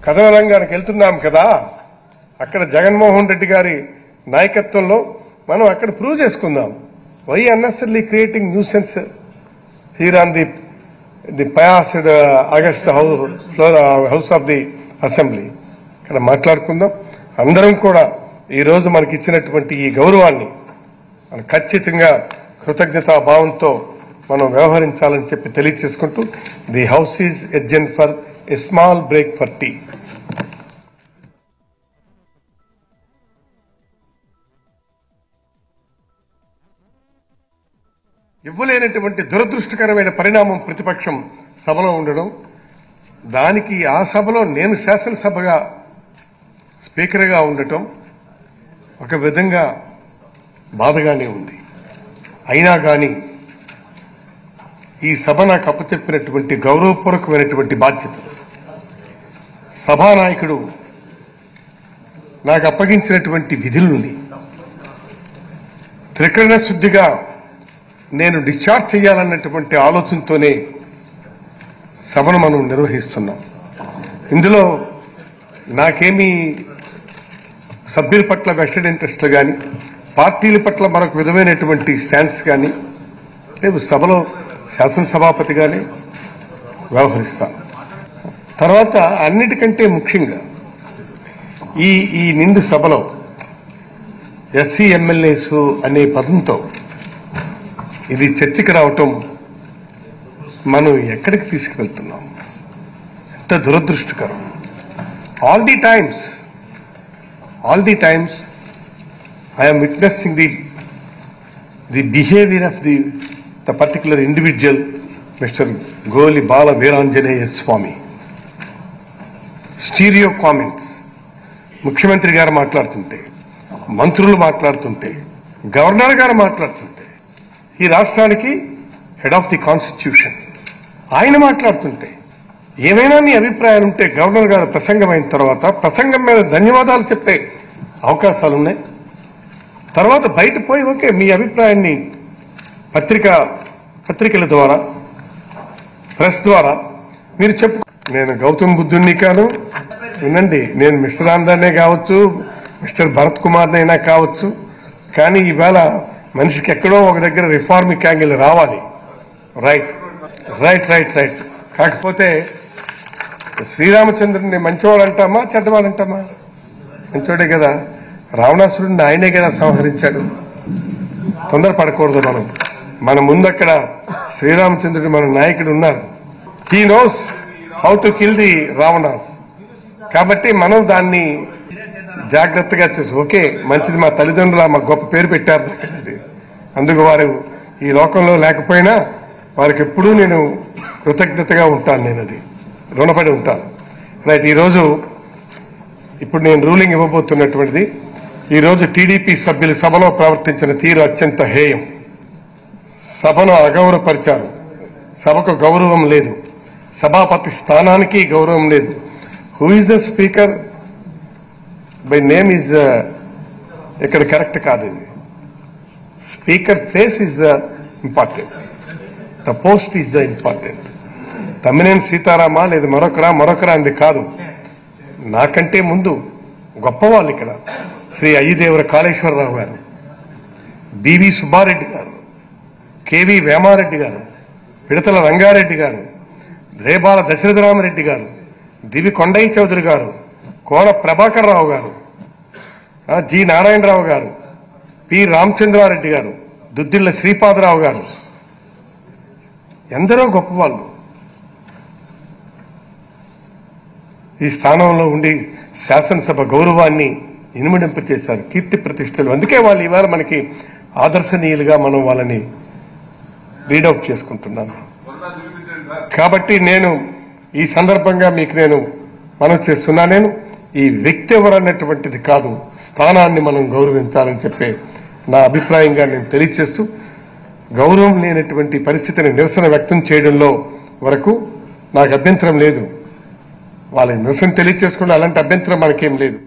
కథనంగానికి వెళ్తున్నాం కదా అక్కడ జగన్మోహన్ రెడ్డి గారి నాయకత్వంలో మనం అక్కడ ప్రూవ్ చేసుకుందాం why unnecessarily creating new sense here on the the biased august house floor house of the assembly ఇక్కడ మాట్లాడుకుందాం అందరం కూడా ఈ రోజు మనకి ఇచ్చినటువంటి ఈ గౌరవాన్ని మనం ఖచ్చితంగా కృతజ్ఞతా భావంతో మనం వ్యవహరించాలని చెప్పి తెలియచేసుకుంటూ the house is adjourned for a small break for tea ఇవ్వలేనటువంటి దురదృష్టకరమైన పరిణామం ప్రతిపక్షం సభలో ఉండడం దానికి ఆ సభలో నేను శాసనసభగా స్పీకర్గా ఉండటం ఒక విధంగా బాధగానే ఉంది అయినా కానీ ఈ సభ నాకు అప్పచెప్పినటువంటి గౌరవపూర్వకమైనటువంటి బాధ్యత సభానాయకుడు నాకు అప్పగించినటువంటి విధుల్ని త్రికరణ శుద్ధిగా నేను డిశ్చార్జ్ చేయాలన్నటువంటి ఆలోచనతోనే సభను మనం నిర్వహిస్తున్నాం ఇందులో నాకేమీ సభ్యుల పట్ల వెస్టెడ్ ఇంట్రెస్ట్ కానీ పార్టీల పట్ల మరొక విధమైనటువంటి స్టాండ్స్ కానీ లేవు సభలో శాసనసభాపతిగానే వ్యవహరిస్తాను తర్వాత అన్నిటికంటే ముఖ్యంగా ఈ ఈ నిండు సభలో ఎస్సీ ఎమ్మెల్యేస్ అనే పదంతో ఇది చర్చకి రావటం మనం ఎక్కడికి తీసుకువెళ్తున్నాం ఎంత దురదృష్టకరం all the times all the times I'm witnessing the the behaviour of the the particular individual mister Goli Bala Veeranjaneya Swamy stereo comments ముఖ్యమంత్రి గారు మాట్లాడుతుంటే మంత్రులు మాట్లాడుతుంటే గవర్నర్ గారు మాట్లాడుతుంటే ఈ రాష్ట్రానికి హెడ్ ఆఫ్ ది కాన్స్టిట్యూషన్ ఆయన మాట్లాడుతుంటే ఏమైనా నీ అభిప్రాయాలు ఉంటే గవర్నర్ గారు ప్రసంగం అయిన తర్వాత ప్రసంగం మీద ధన్యవాదాలు చెప్పే అవకాశాలు ఉన్నాయి తర్వాత బయట పోయి ఓకే మీ అభిప్రాయాన్ని పత్రిక పత్రికల ద్వారా ప్రెస్ ద్వారా మీరు చెప్పు నేను గౌతమ్ బుద్ధుణ్ణి కాను వినండి నేను మిస్టర్ ఆందానే కావచ్చు మిస్టర్ భరత్ కుమార్నైనా కావచ్చు కానీ ఈవేళ మనిషికి ఎక్కడో ఒక దగ్గర రిఫార్మిక్ యాంగిల్ రావాలి రైట్ రైట్ రైట్ రైట్ కాకపోతే శ్రీరామచంద్రుడిని మంచివాడు అంటామా చెడ్డవాడు అంటామా మంచోడే కదా రావణాసురుడిని ఆయనే కదా సంహరించాడు తొందరపడకూడదు మనం మన ముందు అక్కడ శ్రీరామచంద్రుడు మన నాయకుడు ఉన్నారు he knows how to kill the Ravanas కాబట్టి మనం దాన్ని జాగ్రత్తగా చూసి ఓకే మంచిది మా తల్లిదండ్రులు మా గొప్ప పేరు పెట్టారు నాకు అది అందుకు వారు ఈ లోకంలో లేకపోయినా వారికి ఎప్పుడూ నేను కృతజ్ఞతగా ఉంటాను నేను అది రుణపడి ఉంటాను రైట్ ఈరోజు ఇప్పుడు నేను రూలింగ్ ఇవ్వబోతున్నటువంటిది ఈరోజు టీడీపీ సభ్యులు సభలో ప్రవర్తించిన తీరు అత్యంత హేయం సభను అగౌరవపరిచారు సభకు గౌరవం లేదు సభాపతి స్థానానికి గౌరవం లేదు who is the speaker by name is ఇక్కడ కరెక్ట్ కాదు ఇది speaker place is the important the post is the important Tammineni Sitarama లేదా మరొకరా మరొకరా అంది కాదు నాకంటే ముందు గొప్పవాళ్ళు ఇక్కడ శ్రీ అయ్యదేవర కాళేశ్వరరావు గారు బివి సుబ్బారెడ్డి గారు కేవి వేమారెడ్డి గారు పిడతల రంగారెడ్డి గారు రేబాల దశరథరామరెడ్డి గారు దివి కొండయ్య చౌదరి గారు కోన ప్రభాకర్ రావు గారు ఆ, జి నారాయణరావు గారు పి రామచంద్రారెడ్డి గారు దుద్దిళ్ల శ్రీపాదరావు గారు ఎందరో గొప్పవాళ్ళు ఈ స్థానంలో ఉండి శాసనసభ గౌరవాన్ని ఇనుమడింప చేశారు కీర్తి ప్రతిష్టలు అందుకే వాళ్ళు ఇవాళ మనకి ఆదర్శనీయులుగా మనం వాళ్ళని రీడౌట్ చేసుకుంటున్నాను కాబట్టి నేను ఈ సందర్భంగా మీకు నేను మనం చేస్తున్నా నేను ఈ వ్యక్తి ఎవరన్నటువంటిది కాదు స్థానాన్ని మనం గౌరవించాలని చెప్పే నా అభిప్రాయంగా నేను తెలియచేస్తూ గౌరవం లేనటువంటి పరిస్థితిని నిరసన వ్యక్తం చేయడంలో వరకు నాకు అభ్యంతరం లేదు వాళ్ళకి నిరసన తెలియచేసుకుని అలాంటి అభ్యంతరం మనకేం లేదు